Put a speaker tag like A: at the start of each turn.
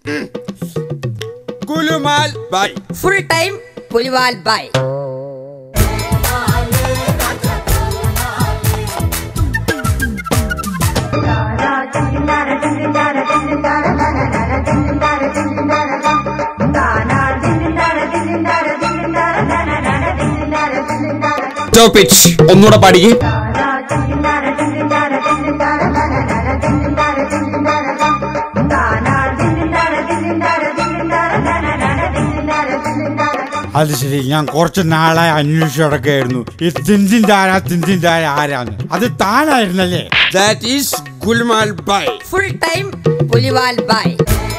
A: കുലുമാൽ by
B: full time പുലിവാൽ by
A: stop it ഒന്നുകൂടെ പാടിക്കേ
C: അത് ശരി ഞാൻ കുറച്ച് നാളായി അന്വേഷിച്ചു നടക്കുകയായിരുന്നു ഈ തിന്തിൻ താര തിന്തിൻ താര ആരാന്ന് അത് താനായിരുന്നല്ലേ
A: ദാറ്റ് ഈസ് ഗുൽമാൽ ബൈ
B: ഫുൾ ടൈം പുലിവാൽ ബൈ